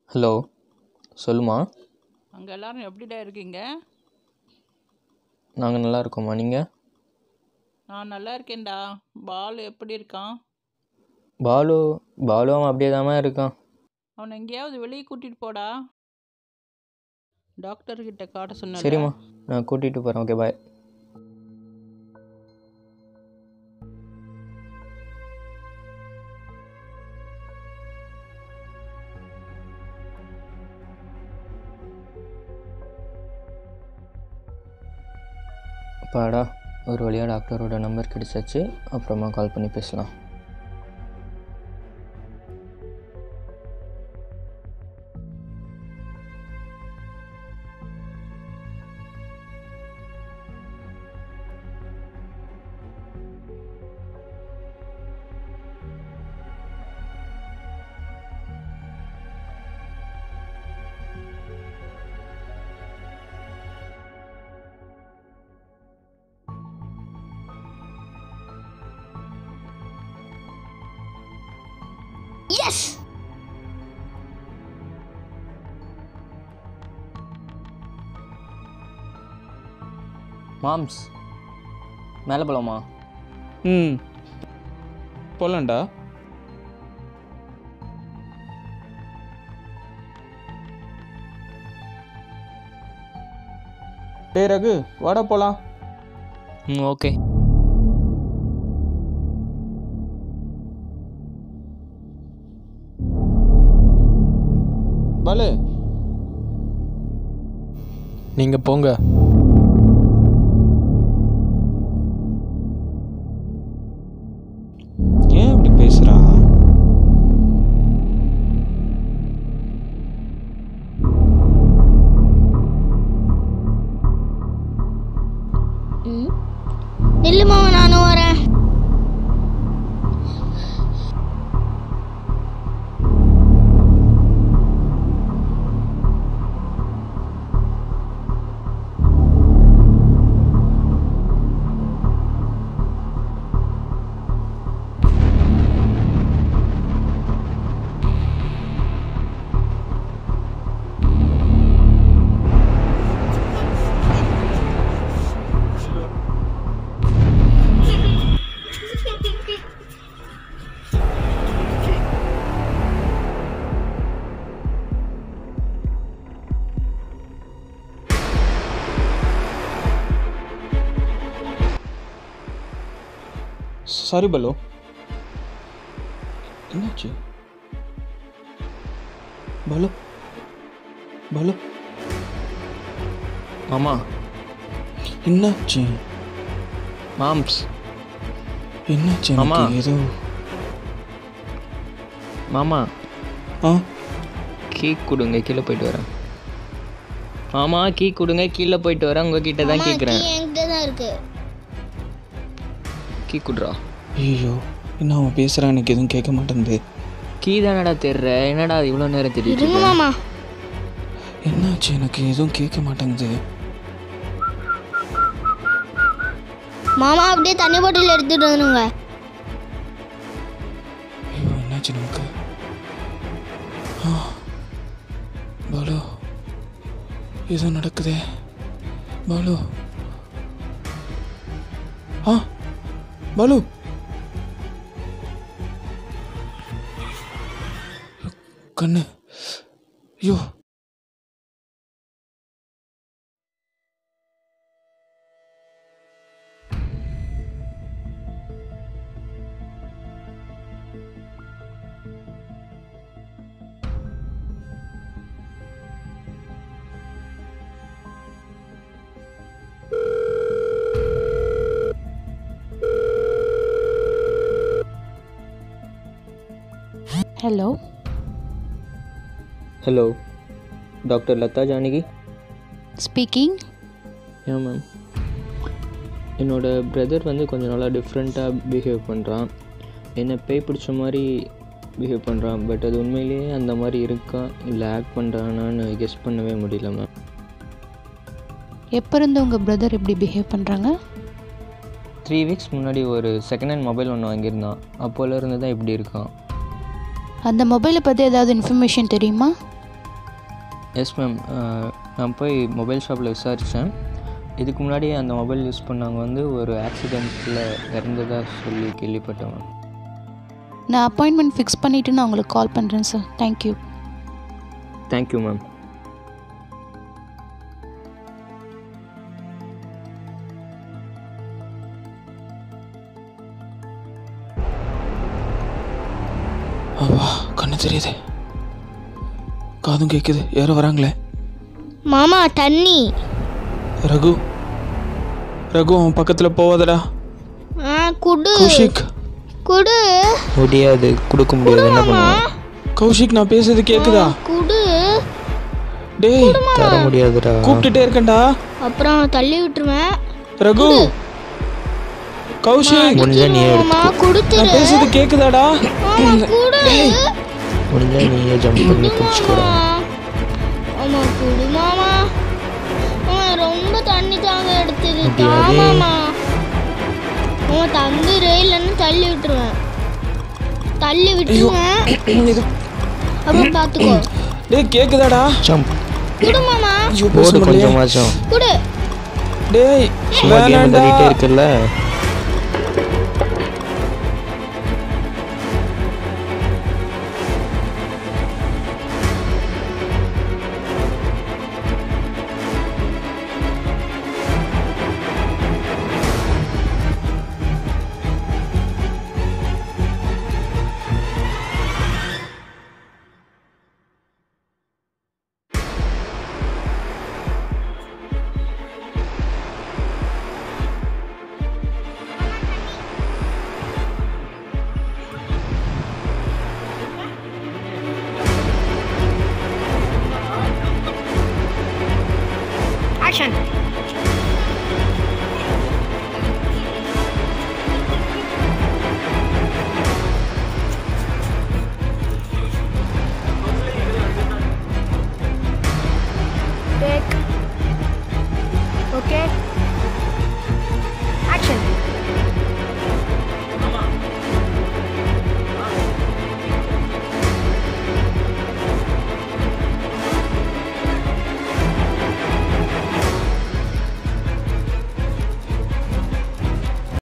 Hello சொல்லுமா அங்கே எல்லாரும் எப்படிடா இருக்கீங்க நாங்கள் நல்லா இருக்கோம்மா நீங்கள் நான் நல்லா இருக்கேன்டா பால் எப்படி இருக்கான் பாலு பாலு அவன் அப்படியே தான் இருக்கான் அவனை எங்கேயாவது வெளியே கூட்டிகிட்டு போடா டாக்டர் கிட்ட காட்ட சொன்ன சரிம்மா நான் கூட்டிகிட்டு போகிறேன் ஓகே பாய் அப்பாடா ஒரு வழியாக டாக்டரோட நம்பர் கிடைச்சாச்சு அப்புறமா கால் பண்ணி பேசலாம் Yes! மாம்ஸ் மேலே போகலாமா ம் போலாம்டா டேய் ரகு வாடா போலாம் ம் ஓகே பாலு நீங்கள் போங்க ஏன் இப்படி பேசுறான் ம் நில்லு மாமா நானும் வரேன் சாரி பலு என்னாச்சு பலு பலு மாமா என்னாச்சு மாம்ஸ் என்னாச்சு ஆமா. எனக்கு ஏதோ மாமா ஆ கீ கொடுங்க கீழே போயிட்டு வரேன் மாமா கீ கொடுங்க கீழே போயிட்டு வரேன் உங்ககிட்ட தான் மாமா, கேட்குறேன் key என்கிட்ட தான் இருக்கு கீ குடுறா ஐயோ என்ன அவன் பேசுறான் எனக்கு எதுவும் கேட்க மாட்டேங்குது கீ தானடா தெர்ற என்னடா இவ்வளோ நேரம் தெரியுது இருங்க மாமா என்னாச்சு எனக்கு எதுவும் கேட்க மாட்டேங்குது மாமா அப்படியே தண்ணி பாட்டில் எடுத்துட்டு வந்துடுங்க ஐயோ என்னாச்சு நமக்கு ஆ, பாலு ஏதோ நடக்குதே பாலு ஆ பாலு கண்ணு ஐயோ hello hello doctor Latha Janaki speaking ஏன் மேம் என்னோட பிரதர் வந்து கொஞ்ச நாளாக டிஃப்ரெண்ட்டாக பிஹேவ் பண்ணுறான் என்னை பேய் பிடிச்ச மாதிரி பிஹேவ் பண்ணுறான் பட் அது உண்மையிலேயே அந்த மாதிரி இருக்கா இல்லை ஆக்ட் பண்ணுறானான்னு கெஸ் பண்ணவே முடியல மேம் எப்போ இருந்து உங்கள் பிரதர் இப்படி பிஹேவ் பண்ணுறாங்க த்ரீ வீக்ஸ் முன்னாடி ஒரு செகண்ட் ஹேண்ட் மொபைல் ஒன்று வாங்கியிருந்தான் அப்போல இருந்து தான் இப்படி இருக்கான் அந்த மொபைலை பற்றி ஏதாவது இன்ஃபர்மேஷன் தெரியுமா எஸ் மேம் நான் போய் மொபைல் ஷாப்பில் விசாரித்தேன் இதுக்கு முன்னாடி அந்த மொபைல் யூஸ் பண்ணவங்க வந்து ஒரு ஆக்சிடெண்ட்டில் இறந்ததாக சொல்லி கேள்விப்பட்டேன் மேம் நான் அப்பாயின்மெண்ட் ஃபிக்ஸ் பண்ணிவிட்டு நான் உங்களுக்கு கால் பண்ணுறேன் சார் தேங்க்யூ தேங்க்யூ மேம் அப்பா கண்ணு தெரியுது காதும் கேட்குது யாரோ வராங்களே மாமா தண்ணி ரகு ரகு அவன் பக்கத்தில் போவாதடா ஆ குடு கௌஷிக் குடு முடியாது கொடுக்க முடியாது என்ன பண்ணுவோம் கௌஷிக் நான் பேசுறது கேக்குதா குடு டேய் தர முடியாதுடா கூப்பிட்டுட்டே இருக்கேன்டா அப்புறம் தள்ளி விட்டுருவேன் ரகு கௌஷிக் முடிஞ்சா நீயே எடுத்து மாமா கொடுத்துரு நான் பேசுறது கேக்குதாடா மாமா குடு முடிஞ்சா நீயே ஜம்ப் பண்ணி பிடிச்சிக்கூடா மாமா குடு மாமா மாமா ரொம்ப தண்ணி தாங்க எடுத்தது முடியாதே. மாமா மாமா தந்துரு இல்லைன்னு தள்ளி விட்டுருவேன் தள்ளி விட்டுருவேன் இது அப்புறம் பார்த்துக்கோ டேய் கேக்குதாடா ஜம்ப் குடு மாமா ஐயோ பேச போடு முடியலையே கொஞ்சமாச்சும் குடு டேய் சும்மா கேம் வேணாண்டா தள்ளிட்டே இருக்குல்ல